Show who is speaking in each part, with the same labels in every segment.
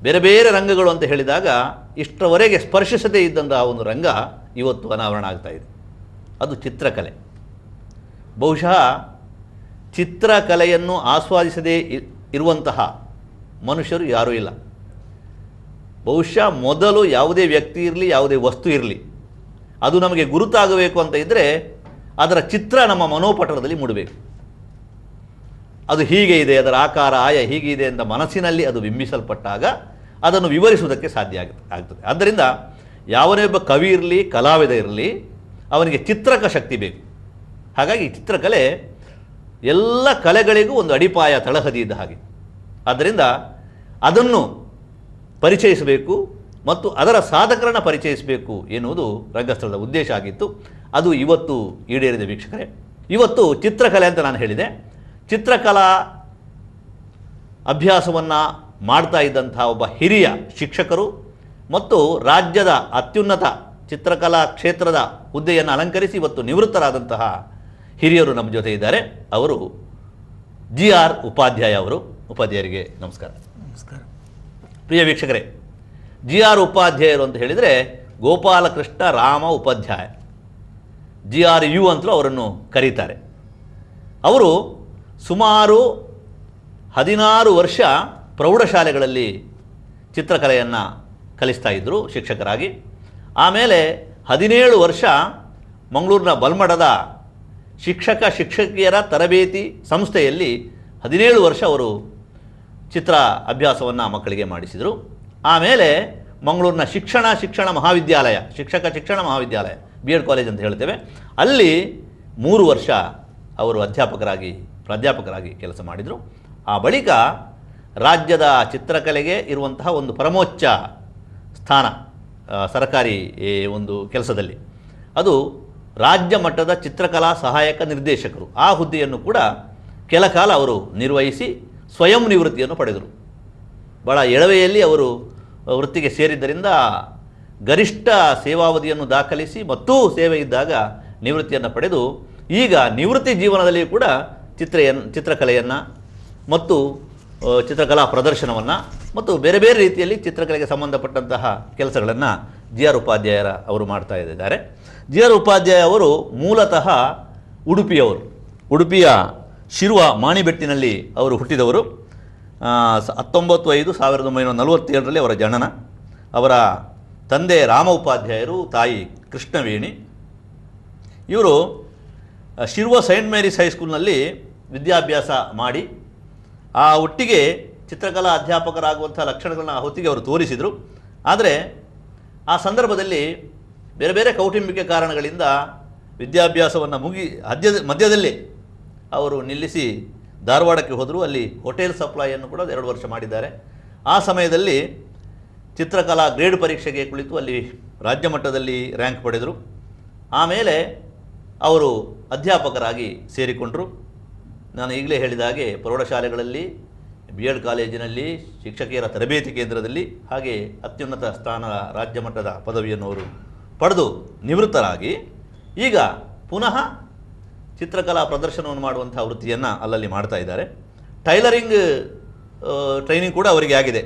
Speaker 1: ಬೇರೆ ಬೇರೆ ರಂಗಗಳು ಅಂತ ಹೇಳಿದಾಗ ಇಷ್ಟರವರೆಗೆ ಸ್ಪರ್ಶಿಸದೇ ಇದ್ದಂತಹ ಒಂದು ರಂಗ ಇವತ್ತು ಅನಾವರಣ ಆಗ್ತಾ ಇದೆ ಅದು ಚಿತ್ರಕಲೆ ಬಹುಶಃ ಚಿತ್ರಕಲೆಯನ್ನು ಆಸ್ವಾದಿಸದೇ ಇ- ಇರುವಂತಹ ಮನುಷ್ಯರು ಯಾರೂ ಇಲ್ಲ ಬಹುಶಃ ಮೊದಲು ಯಾವುದೇ ವ್ಯಕ್ತಿ ಇರಲಿ ಯಾವುದೇ ವಸ್ತು ಇರಲಿ ಅದು ನಮಗೆ ಗುರುತಾಗಬೇಕು ಅಂತ ಇದ್ದರೆ ಅದರ ಚಿತ್ರ ನಮ್ಮ ಮನೋಪಟಲದಲ್ಲಿ ಮೂಡಬೇಕು ಅದು ಹೀಗೆ ಇದೆ ಅದರ ಆಕಾರ ಆಯ ಹೀಗೆ ಇದೆ ಅಂತ ಮನಸ್ಸಿನಲ್ಲಿ ಅದು ಬಿಂಬಿಸಲ್ಪಟ್ಟಾಗ ಅದನ್ನು ವಿವರಿಸುವುದಕ್ಕೆ ಸಾಧ್ಯ ಆಗುತ್ತೆ ಆಗ್ತದೆ ಆದ್ದರಿಂದ ಯಾವನೇ ಒಬ್ಬ ಕವಿ ಇರಲಿ ಕಲಾವಿದ ಇರಲಿ ಅವನಿಗೆ ಚಿತ್ರಕ ಶಕ್ತಿ ಬೇಕು ಹಾಗಾಗಿ ಚಿತ್ರಕಲೆ ಎಲ್ಲ ಕಲೆಗಳಿಗೂ ಒಂದು ಅಡಿಪಾಯ ತಳಹದಿ ಇದ್ದ ಹಾಗೆ ಆದ್ದರಿಂದ ಅದನ್ನು ಪರಿಚಯಿಸಬೇಕು ಮತ್ತು ಅದರ ಸಾಧಕರನ್ನು ಪರಿಚಯಿಸಬೇಕು ಎನ್ನುವುದು ರಂಗಸ್ಥಳದ ಉದ್ದೇಶ ಆಗಿತ್ತು ಅದು ಇವತ್ತು ಈಡೇರಿದ ವೀಕ್ಷಕರೇ ಇವತ್ತು ಚಿತ್ರಕಲೆ ಅಂತ ನಾನು ಹೇಳಿದೆ ಚಿತ್ರಕಲಾ ಅಭ್ಯಾಸವನ್ನು ಮಾಡ್ತಾ ಇದ್ದಂಥ ಒಬ್ಬ ಹಿರಿಯ ಶಿಕ್ಷಕರು ಮತ್ತು ರಾಜ್ಯದ ಅತ್ಯುನ್ನತ ಚಿತ್ರಕಲಾ ಕ್ಷೇತ್ರದ ಹುದ್ದೆಯನ್ನು ಅಲಂಕರಿಸಿ ಇವತ್ತು ನಿವೃತ್ತರಾದಂತಹ ಹಿರಿಯರು ನಮ್ಮ ಜೊತೆ ಇದ್ದಾರೆ ಅವರು ಜಿ ಆರ್ ಉಪಾಧ್ಯಾಯ ಅವರು ಉಪಾಧ್ಯಾಯರಿಗೆ ನಮಸ್ಕಾರ
Speaker 2: ನಮಸ್ಕಾರ
Speaker 1: ಪ್ರಿಯ ವೀಕ್ಷಕರೇ ಜಿ ಆರ್ ಉಪಾಧ್ಯಾಯರು ಅಂತ ಹೇಳಿದರೆ Gopalakrishna Rama Upadhyaya G R U ಅಂತಲೂ ಅವರನ್ನು ಕರೀತಾರೆ ಅವರು ಸುಮಾರು ಹದಿನಾರು ವರ್ಷ ಪ್ರೌಢಶಾಲೆಗಳಲ್ಲಿ ಚಿತ್ರಕಲೆಯನ್ನು ಕಲಿಸ್ತಾ ಇದ್ದರು ಶಿಕ್ಷಕರಾಗಿ ಆಮೇಲೆ ಹದಿನೇಳು ವರ್ಷ ಮಂಗಳೂರಿನ ಬಲ್ಮಠದ ಶಿಕ್ಷಕ ಶಿಕ್ಷಕಿಯರ ತರಬೇತಿ ಸಂಸ್ಥೆಯಲ್ಲಿ ಹದಿನೇಳು ವರ್ಷ ಅವರು ಚಿತ್ರ ಅಭ್ಯಾಸವನ್ನು ಮಕ್ಕಳಿಗೆ ಮಾಡಿಸಿದರು ಆಮೇಲೆ ಮಂಗಳೂರಿನ ಶಿಕ್ಷಣ ಶಿಕ್ಷಣ ಮಹಾವಿದ್ಯಾಲಯ ಶಿಕ್ಷಕ ಶಿಕ್ಷಣ ಮಹಾವಿದ್ಯಾಲಯ ಬಿ ಎಡ್ ಕಾಲೇಜ್ ಅಂತ ಹೇಳ್ತೇವೆ ಅಲ್ಲಿ ಮೂರು ವರ್ಷ ಅವರು ಅಧ್ಯಾಪಕರಾಗಿ ಪ್ರಾಧ್ಯಾಪಕರಾಗಿ ಕೆಲಸ ಮಾಡಿದರು ಆ ಬಳಿಕ ರಾಜ್ಯದ ಚಿತ್ರಕಲೆಗೆ ಇರುವಂತಹ ಒಂದು ಪರಮೋಚ್ಚ ಸ್ಥಾನ ಆ, ಸರ್ಕಾರಿ ಈ ಒಂದು ಕೆಲಸದಲ್ಲಿ ಅದು ರಾಜ್ಯ ಮಟ್ಟದ ಚಿತ್ರಕಲಾ ಸಹಾಯಕ ನಿರ್ದೇಶಕರು ಆ ಹುದ್ದೆಯನ್ನು ಕೂಡ ಕೆಲ ಕಾಲ ಅವರು ನಿರ್ವಹಿಸಿ ಸ್ವಯಂ ನಿವೃತ್ತಿಯನ್ನು ಪಡೆದರು ಭಾಳ ಎಳವೆಯಲ್ಲಿ ಅವರು ವೃತ್ತಿಗೆ ಸೇರಿದ್ದರಿಂದ ಗರಿಷ್ಠ ಸೇವಾವಧಿಯನ್ನು ದಾಖಲಿಸಿ ಮತ್ತೂ ಸೇವೆ ಇದ್ದಾಗ ನಿವೃತ್ತಿಯನ್ನು ಪಡೆದು ಈಗ ನಿವೃತ್ತಿ ಜೀವನದಲ್ಲಿಯೂ ಕೂಡ ಚಿತ್ರೆಯನ್ನು ಚಿತ್ರಕಲೆಯನ್ನು ಮತ್ತು ಆ, ಚಿತ್ರಕಲಾ ಪ್ರದರ್ಶನವನ್ನು ಮತ್ತು ಬೇರೆ ಬೇರೆ ರೀತಿಯಲ್ಲಿ ಚಿತ್ರಕಲೆಗೆ ಸಂಬಂಧಪಟ್ಟಂತಹ ಕೆಲಸಗಳನ್ನು ಜಿ ಆರ್ ಉಪಾಧ್ಯಾಯರ ಅವರು ಮಾಡ್ತಾ ಇದ್ದಾರೆ ಜಿ ಆರ್ ಉಪಾಧ್ಯಾಯ ಅವರು ಮೂಲತಃ ಉಡುಪಿಯವರು ಉಡುಪಿಯ ಶಿರುವ ಮಾಣಿಬೆಟ್ಟಿನಲ್ಲಿ ಅವರು ಹುಟ್ಟಿದವರು ಆ, ಸ- ಹತ್ತೊಂಬತ್ತು ಐದು ಸಾವಿರದ ಒಂಬೈನೂರ ನಲವತ್ತೇಳರಲ್ಲಿ ಅವರ ಜನನ ಅವರ ತಂದೆ ರಾಮ ಉಪಾಧ್ಯಾಯರು ತಾಯಿ ಕೃಷ್ಣವೇಣಿ ಇವರು ಆ, ಶಿರುವ ಸೈಂಟ್ ಮೇರೀಸ್ ಹೈಸ್ಕೂಲ್ನಲ್ಲಿ ವಿದ್ಯಾಭ್ಯಾಸ ಮಾಡಿ ಆ ಒಟ್ಟಿಗೆ ಚಿತ್ರಕಲಾ ಅಧ್ಯಾಪಕರಾಗುವಂಥ ಲಕ್ಷಣಗಳನ್ನ ಆ ಹೊತ್ತಿಗೆ ಅವರು ತೋರಿಸಿದರು ಆದರೆ ಆ ಸಂದರ್ಭದಲ್ಲಿ ಬೇರೆ ಬೇರೆ ಕೌಟುಂಬಿಕ ಕಾರಣಗಳಿಂದ ವಿದ್ಯಾಭ್ಯಾಸವನ್ನು ಮುಗಿ ಮಧ್ಯದ ಮಧ್ಯದಲ್ಲೇ ಅವರು ನಿಲ್ಲಿಸಿ ಧಾರವಾಡಕ್ಕೆ ಹೋದರು ಅಲ್ಲಿ ಹೋಟೆಲ್ ಸಪ್ಲೈಯನ್ನು ಕೂಡ ಎರಡು ವರ್ಷ ಮಾಡಿದ್ದಾರೆ ಆ ಸಮಯದಲ್ಲಿ ಚಿತ್ರಕಲಾ ಗ್ರೇಡ್ ಪರೀಕ್ಷೆಗೆ ಕುಳಿತು ಅಲ್ಲಿ ರಾಜ್ಯ ಮಟ್ಟದಲ್ಲಿ ರ್ಯಾಂಕ್ ಪಡೆದರು ಆಮೇಲೆ ಅವರು ಅಧ್ಯಾಪಕರಾಗಿ ಸೇರಿಕೊಂಡರು ನಾನು ಈಗಲೇ ಹೇಳಿದ ಹಾಗೆ ಪ್ರೌಢಶಾಲೆಗಳಲ್ಲಿ ಬಿ ಎಡ್ ಕಾಲೇಜಿನಲ್ಲಿ ಶಿಕ್ಷಕಿಯರ ತರಬೇತಿ ಕೇಂದ್ರದಲ್ಲಿ ಹಾಗೆ ಅತ್ಯುನ್ನತ ಸ್ಥಾನ ರಾಜ್ಯ ಮಟ್ಟದ ಪದವಿಯನ್ನು ಅವರು ಪಡೆದು ನಿವೃತ್ತರಾಗಿ ಈಗ ಪುನಃ ಚಿತ್ರಕಲಾ ಪ್ರದರ್ಶನವನ್ನು ಮಾಡುವಂಥ ವೃತ್ತಿಯನ್ನು ಅಲ್ಲಲ್ಲಿ ಮಾಡ್ತಾ ಇದ್ದಾರೆ ಟೈಲರಿಂಗ್ ಆ, ಟ್ರೈನಿಂಗ್ ಕೂಡ ಅವರಿಗೆ ಆಗಿದೆ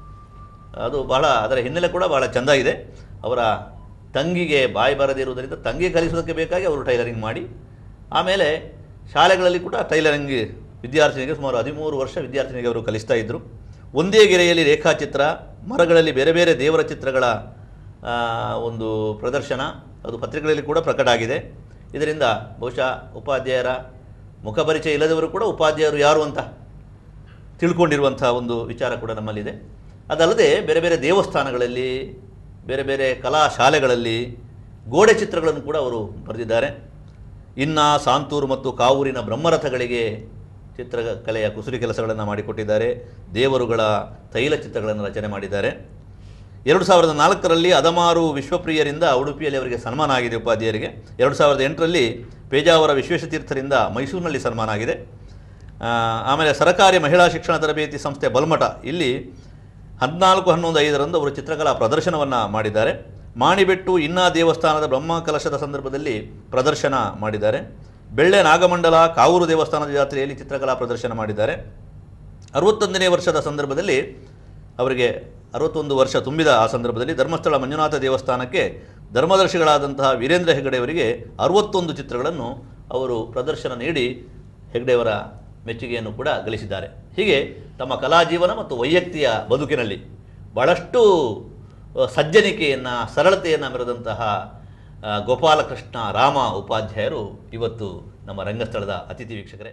Speaker 1: ಅದು ಬಹಳ ಅದರ ಹಿನ್ನೆಲೆ ಕೂಡ ಬಹಳ ಚೆಂದ ಇದೆ ಅವರ ತಂಗಿಗೆ ಬಾಯಿ ಬರದಿರುವುದರಿಂದ ತಂಗಿ ಕಲಿಸೋದಕ್ಕೆ ಬೇಕಾಗಿ ಅವರು ಟೈಲರಿಂಗ್ ಮಾಡಿ ಆಮೇಲೆ ಶಾಲೆಗಳಲ್ಲಿ ಕೂಡ ಟೈಲರಿಂಗ್ ವಿದ್ಯಾರ್ಥಿನಿಗೆ ಸುಮಾರು ಹದಿಮೂರು ವರ್ಷ ವಿದ್ಯಾರ್ಥಿನಿಗೆ ಅವರು ಕಲಿಸ್ತಾ ಇದ್ದರು ಒಂದೇ ಗೆರೆಯಲ್ಲಿ ರೇಖಾಚಿತ್ರ ಮರಗಳಲ್ಲಿ ಬೇರೆ ಬೇರೆ ದೇವರ ಚಿತ್ರಗಳ ಆ, ಒಂದು ಪ್ರದರ್ಶನ ಅದು ಪತ್ರಿಕೆಗಳಲ್ಲಿ ಕೂಡ ಪ್ರಕಟ ಆಗಿದೆ ಇದರಿಂದ ಬಹುಶಃ ಉಪಾಧ್ಯಾಯರ ಮುಖಪರಿಚಯ ಇಲ್ಲದವರು ಕೂಡ ಉಪಾಧ್ಯಾಯರು ಯಾರು ಅಂತ ತಿಳ್ಕೊಂಡಿರುವಂಥ ಒಂದು ವಿಚಾರ ಕೂಡ ನಮ್ಮಲ್ಲಿದೆ ಅದಲ್ಲದೆ ಬೇರೆ ಬೇರೆ ದೇವಸ್ಥಾನಗಳಲ್ಲಿ ಬೇರೆ ಬೇರೆ ಕಲಾ ಶಾಲೆಗಳಲ್ಲಿ ಗೋಡೆ ಚಿತ್ರಗಳನ್ನು ಕೂಡ ಅವರು ಬರೆದಿದ್ದಾರೆ ಇನ್ನು ಸಾಂತೂರು ಮತ್ತು ಕಾವೂರಿನ ಬ್ರಹ್ಮರಥಗಳಿಗೆ ಚಿತ್ರಕಲೆಯ ಕುಸುರಿ ಕೆಲಸಗಳನ್ನು ಮಾಡಿಕೊಟ್ಟಿದ್ದಾರೆ ದೇವರುಗಳ ತೈಲ ಚಿತ್ರಗಳನ್ನು ರಚನೆ ಮಾಡಿದ್ದಾರೆ ಎರಡು ಸಾವಿರದ ನಾಲ್ಕರಲ್ಲಿ ಅದಮಾರು ವಿಶ್ವಪ್ರಿಯರಿಂದ ಉಡುಪಿಯಲ್ಲಿ ಅವರಿಗೆ ಸನ್ಮಾನ ಆಗಿದೆ ಉಪಾಧ್ಯಾಯರಿಗೆ ಎರಡು ಸಾವಿರದ ಎಂಟರಲ್ಲಿ ಪೇಜಾವರ ವಿಶ್ವೇಶತೀರ್ಥರಿಂದ ಮೈಸೂರಿನಲ್ಲಿ ಸನ್ಮಾನ ಆಗಿದೆ ಆ, ಆಮೇಲೆ ಸರಕಾರಿ ಮಹಿಳಾ ಶಿಕ್ಷಣ ತರಬೇತಿ ಸಂಸ್ಥೆ ಬಲ್ಮಠ ಇಲ್ಲಿ ಹದಿನಾಲ್ಕು ಹನ್ನೊಂದು ಐದರಂದು ಅವರು ಚಿತ್ರಕಲಾ ಪ್ರದರ್ಶನವನ್ನು ಮಾಡಿದ್ದಾರೆ ಮಾಣಿಬೆಟ್ಟು ಇನ್ನ ದೇವಸ್ಥಾನದ ಬ್ರಹ್ಮ ಕಲಶದ ಸಂದರ್ಭದಲ್ಲಿ ಪ್ರದರ್ಶನ ಮಾಡಿದ್ದಾರೆ ಬೆಳ್ಳೆ ನಾಗಮಂಡಲ ಕಾವೂರು ದೇವಸ್ಥಾನದ ಜಾತ್ರೆಯಲ್ಲಿ ಚಿತ್ರಕಲಾ ಪ್ರದರ್ಶನ ಮಾಡಿದ್ದಾರೆ ಅರವತ್ತೊಂದನೇ ವರ್ಷದ ಸಂದರ್ಭದಲ್ಲಿ ಅವರಿಗೆ ಅರವತ್ತೊಂದು ವರ್ಷ ತುಂಬಿದ ಆ ಸಂದರ್ಭದಲ್ಲಿ ಧರ್ಮಸ್ಥಳ ಮಂಜುನಾಥ ದೇವಸ್ಥಾನಕ್ಕೆ ಧರ್ಮದರ್ಶಿಗಳಾದಂತಹ ವೀರೇಂದ್ರ ಹೆಗಡೆಯವರಿಗೆ ಅರವತ್ತೊಂದು ಚಿತ್ರಗಳನ್ನು ಅವರು ಪ್ರದರ್ಶನ ನೀಡಿ ಹೆಗಡೆಯವರ ಮೆಚ್ಚುಗೆಯನ್ನು ಕೂಡ ಗಳಿಸಿದ್ದಾರೆ ಹೀಗೆ ತಮ್ಮ ಕಲಾಜೀವನ ಮತ್ತು ವೈಯಕ್ತಿಕ ಬದುಕಿನಲ್ಲಿ ಬಹಳಷ್ಟು ಅ, ಸಜ್ಜನಿಕೆಯನ್ನು ಸರಳತೆಯನ್ನು ಮೆರೆದಂತಹ ಆ, ಗೋಪಾಲಕೃಷ್ಣ ರಾಮ ಉಪಾಧ್ಯಾಯರು ಇವತ್ತು ನಮ್ಮ ರಂಗಸ್ಥಳದ ಅತಿಥಿ ವೀಕ್ಷಕರೇ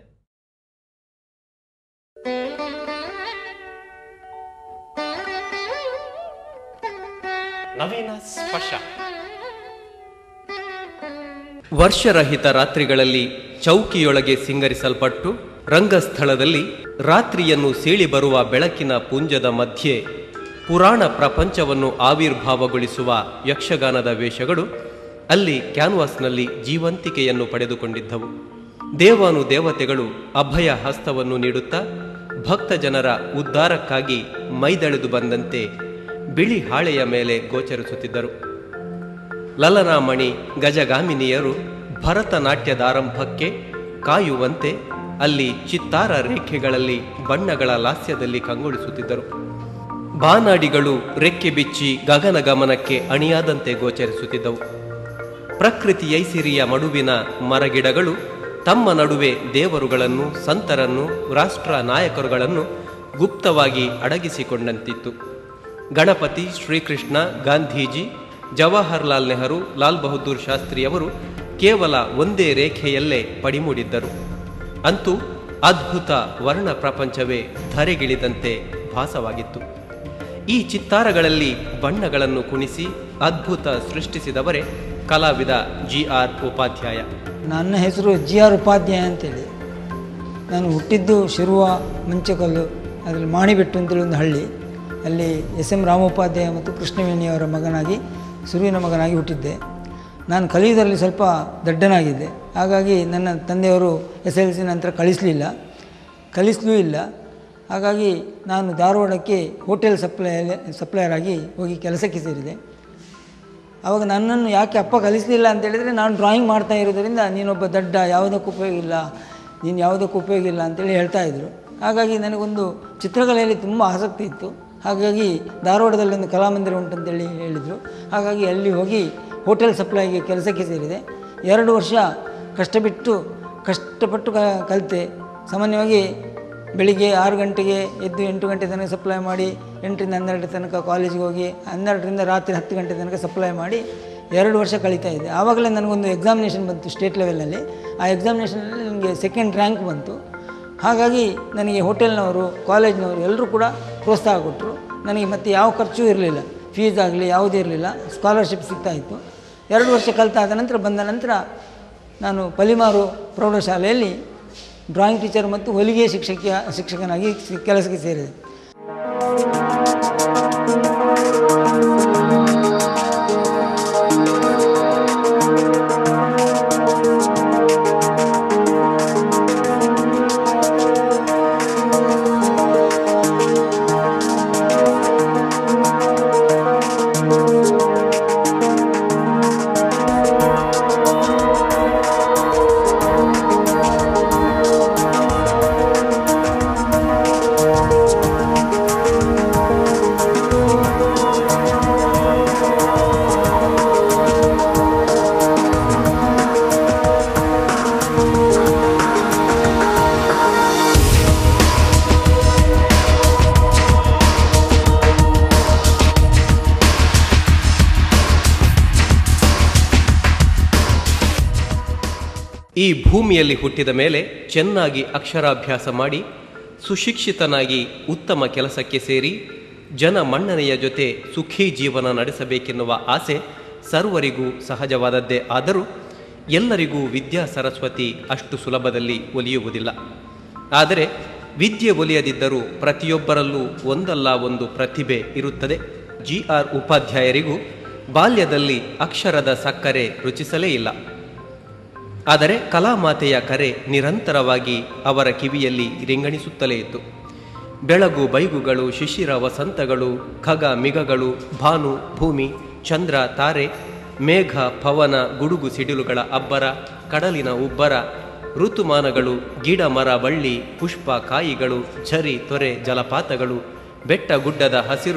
Speaker 2: ನವೀನ ಸ್ಪರ್ಶ
Speaker 3: ವರ್ಷರಹಿತ ರಾತ್ರಿಗಳಲ್ಲಿ ಚೌಕಿಯೊಳಗೆ ಸಿಂಗರಿಸಲ್ಪಟ್ಟು ರಂಗಸ್ಥಳದಲ್ಲಿ ರಾತ್ರಿಯನ್ನು ಸೀಳಿ ಬರುವ ಬೆಳಕಿನ ಪುಂಜದ ಮಧ್ಯೆ ಪುರಾಣ ಪ್ರಪಂಚವನ್ನು ಆವಿರ್ಭಾವಗೊಳಿಸುವ ಯಕ್ಷಗಾನದ ವೇಷಗಳು ಅಲ್ಲಿ ಕ್ಯಾನ್ವಾಸ್ನಲ್ಲಿ ಜೀವಂತಿಕೆಯನ್ನು ಪಡೆದುಕೊಂಡಿದ್ದವು ದೇವಾನು ದೇವತೆಗಳು ಅಭಯ ಹಸ್ತವನ್ನು ನೀಡುತ್ತಾ ಭಕ್ತ ಜನರ ಉದ್ಧಾರಕ್ಕಾಗಿ ಮೈದಳೆದು ಬಂದಂತೆ ಬಿಳಿ ಹಾಳೆಯ ಮೇಲೆ ಗೋಚರಿಸುತ್ತಿದ್ದರು ಲಲನಾಮಣಿ ಗಜಗಾಮಿನಿಯರು ಭರತನಾಟ್ಯದಾರಂಭಕ್ಕೆ ಕಾಯುವಂತೆ ಅಲ್ಲಿ ಚಿತ್ತಾರ ರೇಖೆಗಳಲ್ಲಿ ಬಣ್ಣಗಳ ಲಾಸ್ಯದಲ್ಲಿ ಕಂಗೊಳಿಸುತ್ತಿದ್ದರು ಬಾನಾಡಿಗಳು ರೆಕ್ಕೆ ಬಿಚ್ಚಿ ಗಗನ ಗಮನಕ್ಕೆ ಅಣಿಯಾದಂತೆ ಗೋಚರಿಸುತ್ತಿದ್ದವು ಪ್ರಕೃತಿಯೈಸಿರಿಯ ಮಡುವಿನ ಮರಗಿಡಗಳು ತಮ್ಮ ನಡುವೆ ದೇವರುಗಳನ್ನು ಸಂತರನ್ನು ರಾಷ್ಟ್ರ ನಾಯಕರುಗಳನ್ನು ಗುಪ್ತವಾಗಿ ಅಡಗಿಸಿಕೊಂಡಂತಿತ್ತು ಗಣಪತಿ ಶ್ರೀಕೃಷ್ಣ ಗಾಂಧೀಜಿ ಜವಾಹರ್ಲಾಲ್ ನೆಹರು ಲಾಲ್ ಬಹದ್ದೂರ್ ಶಾಸ್ತ್ರಿಯವರು ಕೇವಲ ಒಂದೇ ರೇಖೆಯಲ್ಲೇ ಪಡಿಮೂಡಿದ್ದರು ಅಂತೂ ಅದ್ಭುತ ವರ್ಣ ಪ್ರಪಂಚವೇ ಧರೆಗಿಳಿದಂತೆ ಭಾಸವಾಗಿತ್ತು ಈ ಚಿತ್ತಾರಗಳಲ್ಲಿ ಬಣ್ಣಗಳನ್ನು ಕುಣಿಸಿ ಅದ್ಭುತ ಸೃಷ್ಟಿಸಿದವರೇ ಕಲಾವಿದ ಜಿ ಆರ್ ಉಪಾಧ್ಯಾಯ
Speaker 4: ನನ್ನ ಹೆಸರು ಜಿ ಆರ್ ಉಪಾಧ್ಯಾಯ ಅಂತೇಳಿ ನಾನು ಹುಟ್ಟಿದ್ದು ಶಿರುವ ಮಂಚಕಲ್ಲು ಅದರಲ್ಲಿ ಮಾಣಿಬೆಟ್ಟು ಅಂತೇಳಿ ಒಂದು ಹಳ್ಳಿ ಅಲ್ಲಿ ಎಸ್ ಎಂ ರಾಮೋಪಾಧ್ಯಾಯ ಮತ್ತು ಕೃಷ್ಣವೇಣಿಯವರ ಮಗನಾಗಿ ಸುರುವಿನ ಮಗನಾಗಿ ಹುಟ್ಟಿದ್ದೆ ನಾನು ಕಲಿಯುವುದರಲ್ಲಿ ಸ್ವಲ್ಪ ದಡ್ಡನಾಗಿದ್ದೆ ಹಾಗಾಗಿ ನನ್ನ ತಂದೆಯವರು ಎಸ್ ಎಲ್ ಸಿ ನಂತರ ಕಳಿಸಲಿಲ್ಲ ಕಲಿಸಲೂ ಇಲ್ಲ ಹಾಗಾಗಿ ನಾನು ಧಾರವಾಡಕ್ಕೆ ಹೋಟೆಲ್ ಸಪ್ಲೈ ಸಪ್ಲೈಯರ್ ಆಗಿ ಹೋಗಿ ಕೆಲಸಕ್ಕೆ ಸೇರಿದೆ ಆವಾಗ ನನ್ನನ್ನು ಯಾಕೆ ಅಪ್ಪ ಕಲಿಸಲಿಲ್ಲ ಅಂತ ಹೇಳಿದರೆ ನಾನು ಡ್ರಾಯಿಂಗ್ ಮಾಡ್ತಾ ಇರೋದರಿಂದ ನೀನೊಬ್ಬ ದಡ್ಡ ಯಾವುದಕ್ಕೂ ಉಪಯೋಗ ಇಲ್ಲ ನೀನು ಯಾವುದಕ್ಕೂ ಉಪಯೋಗ ಇಲ್ಲ ಅಂತೇಳಿ ಹೇಳ್ತಾ ಇದ್ದರು ಹಾಗಾಗಿ ನನಗೊಂದು ಚಿತ್ರಕಲೆಯಲ್ಲಿ ತುಂಬ ಆಸಕ್ತಿ ಇತ್ತು ಹಾಗಾಗಿ ಧಾರವಾಡದಲ್ಲಿ ಒಂದು ಕಲಾಮಂದಿರ ಉಂಟಂತೇಳಿ ಹೇಳಿದರು ಹಾಗಾಗಿ ಅಲ್ಲಿ ಹೋಗಿ ಹೋಟೆಲ್ ಸಪ್ಲೈಗೆ ಕೆಲಸಕ್ಕೆ ಸೇರಿದೆ ಎರಡು ವರ್ಷ ಕಷ್ಟಬಿಟ್ಟು ಕಷ್ಟಪಟ್ಟು ಕ ಕಲಿತೆ ಸಾಮಾನ್ಯವಾಗಿ ಬೆಳಿಗ್ಗೆ ಆರು ಗಂಟೆಗೆ ಎದ್ದು ಎಂಟು ಗಂಟೆ ತನಕ ಸಪ್ಲೈ ಮಾಡಿ ಎಂಟರಿಂದ ಹನ್ನೆರಡು ತನಕ ಕಾಲೇಜಿಗೆ ಹೋಗಿ ಹನ್ನೆರಡರಿಂದ ರಾತ್ರಿ ಹತ್ತು ಗಂಟೆ ತನಕ ಸಪ್ಲೈ ಮಾಡಿ ಎರಡು ವರ್ಷ ಕಳೀತಾ ಇದ್ದೆ ಆವಾಗಲೇ ನನಗೊಂದು ಎಕ್ಸಾಮಿನೇಷನ್ ಬಂತು ಸ್ಟೇಟ್ ಲೆವೆಲಲ್ಲಿ ಆ ಎಕ್ಸಾಮಿನೇಷನಲ್ಲಿ ನನಗೆ ಸೆಕೆಂಡ್ ರ್ಯಾಂಕ್ ಬಂತು ಹಾಗಾಗಿ ನನಗೆ ಹೋಟೆಲ್ನವರು ಕಾಲೇಜ್ನವರು ಎಲ್ಲರೂ ಕೂಡ ಪ್ರೋತ್ಸಾಹ ಕೊಟ್ಟರು ನನಗೆ ಮತ್ತೆ ಯಾವ ಖರ್ಚು ಇರಲಿಲ್ಲ ಫೀಸ್ ಆಗಲಿ ಯಾವುದೇ ಇರಲಿಲ್ಲ ಸ್ಕಾಲರ್ಶಿಪ್ ಸಿಗ್ತಾಯಿತ್ತು ಎರಡು ವರ್ಷ ಕಲಿತಾದ ನಂತರ ಬಂದ ನಂತರ ನಾನು ಪಲಿಮಾರು ಪ್ರೌಢಶಾಲೆಯಲ್ಲಿ ಡ್ರಾಯಿಂಗ್ ಟೀಚರ್ ಮತ್ತು ಹೊಲಿಗೆ ಶಿಕ್ಷಕಿಯ ಶಿಕ್ಷಕನಾಗಿ ಸಿ- ಕೆಲಸಕ್ಕೆ ಸೇರಿದೆ
Speaker 3: ಈ ಭೂಮಿಯಲ್ಲಿ ಹುಟ್ಟಿದ ಮೇಲೆ ಚೆನ್ನಾಗಿ ಅಕ್ಷರಾಭ್ಯಾಸ ಮಾಡಿ ಸುಶಿಕ್ಷಿತನಾಗಿ ಉತ್ತಮ ಕೆಲಸಕ್ಕೆ ಸೇರಿ ಜನ ಮನ್ನಣೆಯ ಜೊತೆ ಸುಖಿ ಜೀವನ ನಡೆಸಬೇಕೆನ್ನುವ ಆಸೆ ಸರ್ವರಿಗೂ ಸಹಜವಾದದ್ದೇ ಆದರೂ ಎಲ್ಲರಿಗೂ ವಿದ್ಯಾ ಸರಸ್ವತಿ ಅಷ್ಟು ಸುಲಭದಲ್ಲಿ ಒಲಿಯುವುದಿಲ್ಲ ಆದರೆ ವಿದ್ಯೆ ಒಲಿಯದಿದ್ದರೂ ಪ್ರತಿಯೊಬ್ಬರಲ್ಲೂ ಒಂದಲ್ಲ ಒಂದು ಪ್ರತಿಭೆ ಇರುತ್ತದೆ ಜಿ ಆರ್ ಉಪಾಧ್ಯಾಯರಿಗೂ ಬಾಲ್ಯದಲ್ಲಿ ಅಕ್ಷರದ ಸಕ್ಕರೆ ರುಚಿಸಲೇ ಇಲ್ಲ ಆದರೆ ಕಲಾಮಾತೆಯ ಕರೆ ನಿರಂತರವಾಗಿ ಅವರ ಕಿವಿಯಲ್ಲಿ ರಿಂಗಣಿಸುತ್ತಲೇ ಇತ್ತು ಬೆಳಗು ಬೈಗುಗಳು ಶಿಶಿರ ವಸಂತಗಳು ಖಗ ಮಿಗಗಳು ಭಾನು ಭೂಮಿ ಚಂದ್ರ ತಾರೆ ಮೇಘ ಪವನ ಗುಡುಗು ಸಿಡಿಲುಗಳ ಅಬ್ಬರ ಕಡಲಿನ ಉಬ್ಬರ ಋತುಮಾನಗಳು ಗಿಡ ಮರ ಬಳ್ಳಿ ಪುಷ್ಪ ಕಾಯಿಗಳು ಝರಿ ತೊರೆ ಜಲಪಾತಗಳು ಬೆಟ್ಟ ಗುಡ್ಡದ ಹಸಿರು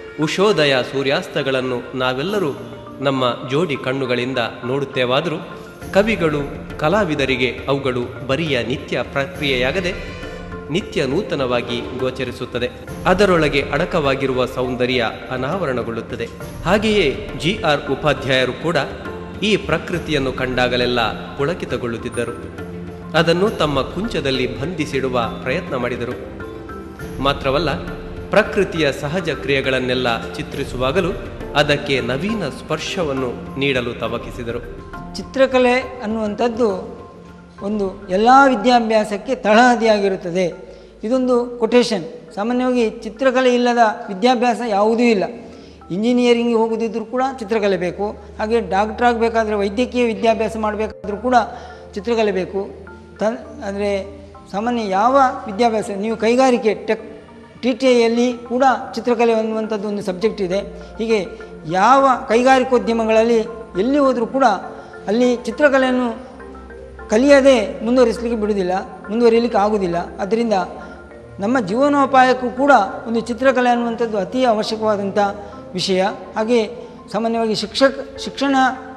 Speaker 3: ಉಷೋದಯ ಸೂರ್ಯಾಸ್ತಗಳನ್ನು ನಾವೆಲ್ಲರೂ ನಮ್ಮ ಜೋಡಿ ಕಣ್ಣುಗಳಿಂದ ನೋಡುತ್ತೇವಾದರೂ ಕವಿಗಳು ಕಲಾವಿದರಿಗೆ ಅವುಗಳು ಬರಿಯ ನಿತ್ಯ ಪ್ರಕ್ರಿಯೆಯಾಗದೆ ನಿತ್ಯ ನೂತನವಾಗಿ ಗೋಚರಿಸುತ್ತದೆ ಅದರೊಳಗೆ ಅಡಕವಾಗಿರುವ ಸೌಂದರ್ಯ ಅನಾವರಣಗೊಳ್ಳುತ್ತದೆ ಹಾಗೆಯೇ ಜಿ ಆರ್ ಉಪಾಧ್ಯಾಯರು ಕೂಡ ಈ ಪ್ರಕೃತಿಯನ್ನು ಕಂಡಾಗಲೆಲ್ಲ ಪುಳಕಿತಗೊಳ್ಳುತ್ತಿದ್ದರು ಅದನ್ನು ತಮ್ಮ ಕುಂಚದಲ್ಲಿ ಬಂಧಿಸಿಡುವ ಪ್ರಯತ್ನ ಮಾಡಿದರು ಮಾತ್ರವಲ್ಲ ಪ್ರಕೃತಿಯ ಸಹಜ ಕ್ರಿಯೆಗಳನ್ನೆಲ್ಲ ಚಿತ್ರಿಸುವಾಗಲೂ ಅದಕ್ಕೆ ನವೀನ ಸ್ಪರ್ಶವನ್ನು ನೀಡಲು ತವಕಿಸಿದರು
Speaker 4: ಚಿತ್ರಕಲೆ ಅನ್ನುವಂಥದ್ದು ಒಂದು ಎಲ್ಲ ವಿದ್ಯಾಭ್ಯಾಸಕ್ಕೆ ತಳಹದಿಯಾಗಿರುತ್ತದೆ ಇದೊಂದು ಕೊಟೇಶನ್ ಸಾಮಾನ್ಯವಾಗಿ ಚಿತ್ರಕಲೆ ಇಲ್ಲದ ವಿದ್ಯಾಭ್ಯಾಸ ಯಾವುದೂ ಇಲ್ಲ ಇಂಜಿನಿಯರಿಂಗ್ ಹೋಗೋದಿದ್ರೂ ಕೂಡ ಚಿತ್ರಕಲೆ ಬೇಕು ಹಾಗೆ ಡಾಕ್ಟ್ರ್ ಆಗಬೇಕಾದ್ರೆ ವೈದ್ಯಕೀಯ ವಿದ್ಯಾಭ್ಯಾಸ ಮಾಡಬೇಕಾದ್ರೂ ಕೂಡ ಚಿತ್ರಕಲೆ ಬೇಕು ತ ಅಂದರೆ ಸಾಮಾನ್ಯ ಯಾವ ವಿದ್ಯಾಭ್ಯಾಸ ನೀವು ಕೈಗಾರಿಕೆ ಟೆಕ್ ಟಿ ಟಿ ಐಯಲ್ಲಿ ಕೂಡ ಚಿತ್ರಕಲೆ ಅನ್ನುವಂಥದ್ದು ಒಂದು ಸಬ್ಜೆಕ್ಟ್ ಇದೆ ಹೀಗೆ ಯಾವ ಕೈಗಾರಿಕೋದ್ಯಮಗಳಲ್ಲಿ ಎಲ್ಲಿ ಹೋದರೂ ಕೂಡ ಅಲ್ಲಿ ಚಿತ್ರಕಲೆಯನ್ನು ಕಲಿಯದೆ ಮುಂದುವರಿಸಲಿಕ್ಕೆ ಬಿಡುವುದಿಲ್ಲ ಮುಂದುವರಿಯಲಿಕ್ಕೆ ಆಗುವುದಿಲ್ಲ ಅದರಿಂದ ನಮ್ಮ ಜೀವನೋಪಾಯಕ್ಕೂ ಕೂಡ ಒಂದು ಚಿತ್ರಕಲೆ ಅನ್ನುವಂಥದ್ದು ಅತಿ ಅವಶ್ಯಕವಾದಂಥ ವಿಷಯ ಹಾಗೆ ಸಾಮಾನ್ಯವಾಗಿ ಶಿಕ್ಷಕ ಶಿಕ್ಷಣ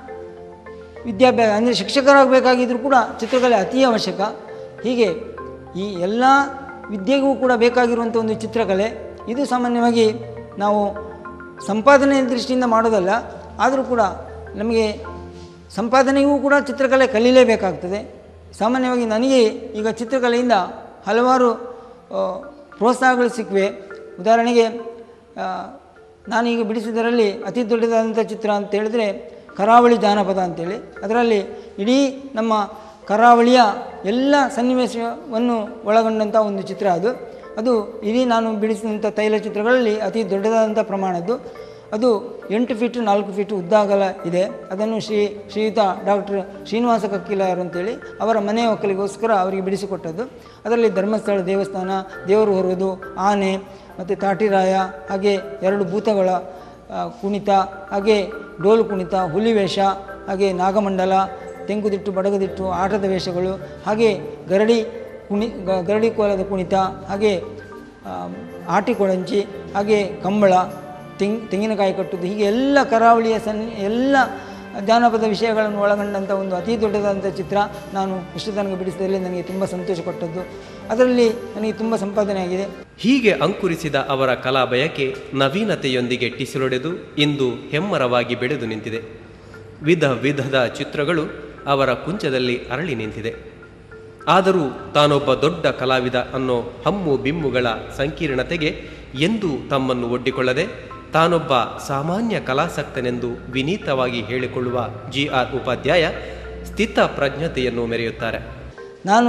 Speaker 4: ವಿದ್ಯಾಭ್ಯಾಸ ಅಂದರೆ ಶಿಕ್ಷಕರಾಗಬೇಕಾಗಿದ್ದರೂ ಕೂಡ ಚಿತ್ರಕಲೆ ಅತಿ ಅವಶ್ಯಕ ಹೀಗೆ ಈ ಎಲ್ಲ ವಿದ್ಯೆಗೂ ಕೂಡ ಬೇಕಾಗಿರುವಂಥ ಒಂದು ಚಿತ್ರಕಲೆ ಇದು ಸಾಮಾನ್ಯವಾಗಿ ನಾವು ಸಂಪಾದನೆ ದೃಷ್ಟಿಯಿಂದ ಮಾಡೋದಲ್ಲ ಆದರೂ ಕೂಡ ನಮಗೆ ಸಂಪಾದನೆಗೂ ಕೂಡ ಚಿತ್ರಕಲೆ ಕಲೀಲೇಬೇಕಾಗ್ತದೆ ಸಾಮಾನ್ಯವಾಗಿ ನನಗೆ ಈಗ ಚಿತ್ರಕಲೆಯಿಂದ ಹಲವಾರು ಆ, ಪ್ರೋತ್ಸಾಹಗಳು ಸಿಕ್ಕಿವೆ ಉದಾಹರಣೆಗೆ ಆ, ನಾನೀಗ ಬಿಡಿಸಿದರಲ್ಲಿ ಅತಿ ದೊಡ್ಡದಾದಂಥ ಚಿತ್ರ ಅಂತ ಹೇಳಿದ್ರೆ ಕರಾವಳಿ ಜಾನಪದ ಅಂತೇಳಿ ಅದರಲ್ಲಿ ಇಡೀ ನಮ್ಮ ಕರಾವಳಿಯ ಎಲ್ಲ ಸನ್ನಿವೇಶವನ್ನು ಒಳಗೊಂಡಂಥ ಒಂದು ಚಿತ್ರ ಅದು ಅದು ಇಡೀ ನಾನು ಬಿಡಿಸಿದಂಥ ತೈಲ ಚಿತ್ರಗಳಲ್ಲಿ ಅತಿ ದೊಡ್ಡದಾದಂಥ ಪ್ರಮಾಣದ್ದು ಅದು ಎಂಟು ಫೀಟ್ ನಾಲ್ಕು ಫೀಟ್ ಉದ್ದಾಗಲ ಇದೆ ಅದನ್ನು ಶ್ರೀ ಶ್ರೀಯುತ ಡಾಕ್ಟರ್ ಶ್ರೀನಿವಾಸ ಕಕ್ಕಿಲಾಯರು ಅಂತೇಳಿ ಅವರ ಮನೆ ಒಕ್ಕಲಿಗೋಸ್ಕರ ಅವರಿಗೆ ಬಿಡಿಸಿಕೊಟ್ಟದ್ದು ಅದರಲ್ಲಿ ಧರ್ಮಸ್ಥಳ ದೇವಸ್ಥಾನ ದೇವರು ಹೊರುವುದು ಆನೆ ಮತ್ತು ತಾಟಿರಾಯ ಹಾಗೆ ಎರಡು ಭೂತಗಳ ಆ, ಕುಣಿತ ಹಾಗೆ ಡೋಲು ಕುಣಿತ ಹುಲಿ ವೇಷ ಹಾಗೆ ನಾಗಮಂಡಲ ತೆಂಕುದಿಟ್ಟು ಬಡಗದಿಟ್ಟು ಆಟದ ವೇಷಗಳು ಹಾಗೆ ಗರಡಿ ಕುಣಿ ಗ- ಗರಡಿ ಕೋಲದ ಕುಣಿತ ಹಾಗೆ ಆ, ಆಟಿಕೊಳಂಚಿ ಹಾಗೆ ಕಂಬಳ ತೆಂಗ್ ತೆಂಗಿನಕಾಯಿ ಕಟ್ಟುವುದು ಹೀಗೆ ಎಲ್ಲ ಕರಾವಳಿಯ ಸನ್ನಿ ಎಲ್ಲ ಜಾನಪದ ವಿಷಯಗಳನ್ನು ಒಳಗೊಂಡಂಥ ಒಂದು ಅತಿ ದೊಡ್ಡದಾದಂಥ ಚಿತ್ರ ನಾನು ಇಷ್ಟು ತನಕ ಬಿಡಿಸಿದಲ್ಲಿ ನನಗೆ ತುಂಬ ಸಂತೋಷ ಕೊಟ್ಟದ್ದು ಅದರಲ್ಲಿ ನನಗೆ ತುಂಬ ಸಂಪಾದನೆ ಆಗಿದೆ
Speaker 3: ಹೀಗೆ ಅಂಕುರಿಸಿದ ಅವರ ಕಲಾ ಬಯಕೆ ನವೀನತೆಯೊಂದಿಗೆ ಟಿಸಿಲೊಡೆದು ಇಂದು ಹೆಮ್ಮರವಾಗಿ ಬೆಳೆದು ನಿಂತಿದೆ ವಿಧ ವಿಧದ ಚಿತ್ರಗಳು ಅವರ ಕುಂಚದಲ್ಲಿ ಅರಳಿ ನಿಂತಿದೆ ಆದರೂ ತಾನೊಬ್ಬ ದೊಡ್ಡ ಕಲಾವಿದ ಅನ್ನೋ ಹಮ್ಮು ಬಿಮ್ಮುಗಳ ಸಂಕೀರ್ಣತೆಗೆ ಎಂದೂ ತಮ್ಮನ್ನು ಒಡ್ಡಿಕೊಳ್ಳದೆ ತಾನೊಬ್ಬ ಸಾಮಾನ್ಯ ಕಲಾಸಕ್ತನೆಂದು ವಿನೀತವಾಗಿ ಹೇಳಿಕೊಳ್ಳುವ ಜಿ ಆರ್ ಉಪಾಧ್ಯಾಯ ಸ್ಥಿತ ಪ್ರಜ್ಞತೆಯನ್ನು ಮೆರೆಯುತ್ತಾರೆ
Speaker 4: ನಾನು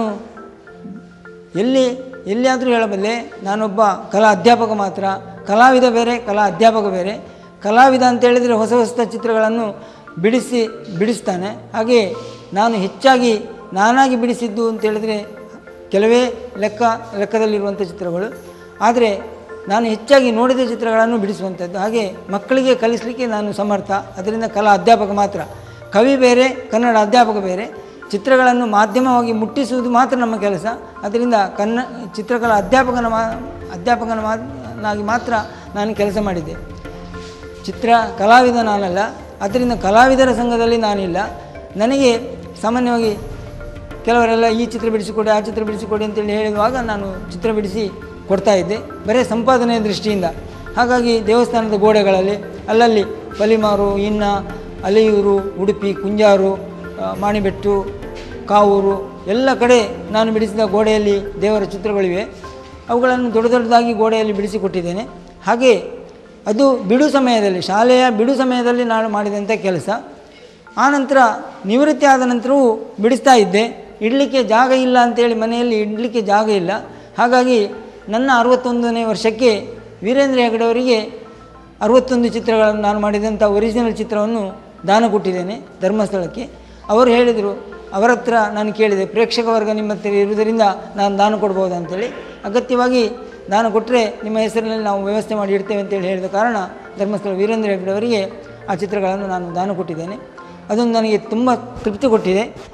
Speaker 4: ಎಲ್ಲಿ ಎಲ್ಲಿಯಾದರೂ ಹೇಳಬಲ್ಲೆ ನಾನೊಬ್ಬ ಕಲಾ ಅಧ್ಯಾಪಕ ಮಾತ್ರ ಕಲಾವಿದ ಬೇರೆ ಕಲಾ ಅಧ್ಯಾಪಕ ಬೇರೆ ಕಲಾವಿದ ಅಂತ ಹೇಳಿದರೆ ಹೊಸ ಹೊಸ ಚಿತ್ರಗಳನ್ನು ಬಿಡಿಸಿ ಬಿಡಿಸ್ತಾನೆ ಹಾಗೆ ನಾನು ಹೆಚ್ಚಾಗಿ ನಾನಾಗಿ ಬಿಡಿಸಿದ್ದು ಅಂತ ಹೇಳಿದರೆ ಕೆಲವೇ ಲೆಕ್ಕ ಲೆಕ್ಕದಲ್ಲಿರುವಂಥ ಚಿತ್ರಗಳು ಆದರೆ ನಾನು ಹೆಚ್ಚಾಗಿ ನೋಡಿದ ಚಿತ್ರಗಳನ್ನು ಬಿಡಿಸುವಂಥದ್ದು ಹಾಗೆ ಮಕ್ಕಳಿಗೆ ಕಲಿಸಲಿಕ್ಕೆ ನಾನು ಸಮರ್ಥ ಅದರಿಂದ ಕಲಾ ಅಧ್ಯಾಪಕ ಮಾತ್ರ ಕವಿ ಬೇರೆ ಕನ್ನಡ ಅಧ್ಯಾಪಕ ಬೇರೆ ಚಿತ್ರಗಳನ್ನು ಮಾಧ್ಯಮವಾಗಿ ಮುಟ್ಟಿಸುವುದು ಮಾತ್ರ ನಮ್ಮ ಕೆಲಸ ಅದರಿಂದ ಕನ್ನ ಚಿತ್ರಕಲಾ ಅಧ್ಯಾಪಕನ ಮಾ ಅಧ್ಯಾಪಕನ ಮಾನಾಗಿ ಮಾತ್ರ ನಾನು ಕೆಲಸ ಮಾಡಿದ್ದೆ ಚಿತ್ರ ಕಲಾವಿದ ನಾನಲ್ಲ ಅದರಿಂದ ಕಲಾವಿದರ ಸಂಘದಲ್ಲಿ ನಾನಿಲ್ಲ ನನಗೆ ಸಾಮಾನ್ಯವಾಗಿ ಕೆಲವರೆಲ್ಲ ಈ ಚಿತ್ರ ಬಿಡಿಸಿಕೊಡಿ ಆ ಚಿತ್ರ ಬಿಡಿಸಿಕೊಡಿ ಅಂತೇಳಿ ಹೇಳುವಾಗ ನಾನು ಚಿತ್ರ ಬಿಡಿಸಿ ಕೊಡ್ತಾ ಇದ್ದೆ ಬರೀ ಸಂಪಾದನೆಯ ದೃಷ್ಟಿಯಿಂದ ಹಾಗಾಗಿ ದೇವಸ್ಥಾನದ ಗೋಡೆಗಳಲ್ಲಿ ಅಲ್ಲಲ್ಲಿ ಪಲಿಮಾರು ಇನ್ನ ಅಲೆಯೂರು ಉಡುಪಿ ಕುಂಜಾರು ಆ, ಮಾಣಿಬೆಟ್ಟು ಕಾವೂರು ಎಲ್ಲ ಕಡೆ ನಾನು ಬಿಡಿಸಿದ ಗೋಡೆಯಲ್ಲಿ ದೇವರ ಚಿತ್ರಗಳಿವೆ ಅವುಗಳನ್ನು ದೊಡ್ಡ ದೊಡ್ಡದಾಗಿ ಗೋಡೆಯಲ್ಲಿ ಬಿಡಿಸಿಕೊಟ್ಟಿದ್ದೇನೆ ಹಾಗೆ ಅದು ಬಿಡು ಸಮಯದಲ್ಲಿ ಶಾಲೆಯ ಬಿಡು ಸಮಯದಲ್ಲಿ ನಾನು ಮಾಡಿದಂಥ ಕೆಲಸ ಆನಂತರ ನಿವೃತ್ತಿ ಆದ ನಂತರವೂ ಬಿಡಿಸ್ತಾ ಇದ್ದೆ ಇಡಲಿಕ್ಕೆ ಜಾಗ ಇಲ್ಲ ಅಂತೇಳಿ ಮನೆಯಲ್ಲಿ ಇಡಲಿಕ್ಕೆ ಜಾಗ ಇಲ್ಲ ಹಾಗಾಗಿ ನನ್ನ ಅರವತ್ತೊಂದನೇ ವರ್ಷಕ್ಕೆ ವೀರೇಂದ್ರ ಹೆಗಡೆ ಅವರಿಗೆ ಅರವತ್ತೊಂದು ಚಿತ್ರಗಳನ್ನು ನಾನು ಮಾಡಿದಂಥ ಒರಿಜಿನಲ್ ಚಿತ್ರವನ್ನು ದಾನ ಕೊಟ್ಟಿದ್ದೇನೆ ಧರ್ಮಸ್ಥಳಕ್ಕೆ ಅವರು ಹೇಳಿದರು ಅವರ ಹತ್ರ ನಾನು ಕೇಳಿದೆ ಪ್ರೇಕ್ಷಕ ವರ್ಗ ನಿಮ್ಮ ಹತ್ರ ಇರುವುದರಿಂದ ನಾನು ದಾನ ಕೊಡ್ಬೋದು ಅಂತೇಳಿ ಅಗತ್ಯವಾಗಿ ದಾನ ಕೊಟ್ಟರೆ ನಿಮ್ಮ ಹೆಸರಿನಲ್ಲಿ ನಾವು ವ್ಯವಸ್ಥೆ ಮಾಡಿ ಇಡ್ತೇವೆ ಅಂತೇಳಿ ಹೇಳಿದ ಕಾರಣ ಧರ್ಮಸ್ಥಳ ವೀರೇಂದ್ರ ಹೆಗ್ಡೆ ಅವರಿಗೆ ಆ ಚಿತ್ರಗಳನ್ನು ನಾನು ದಾನ ಕೊಟ್ಟಿದ್ದೇನೆ ಅದೊಂದು ನನಗೆ ತುಂಬ ತೃಪ್ತಿ ಕೊಟ್ಟಿದೆ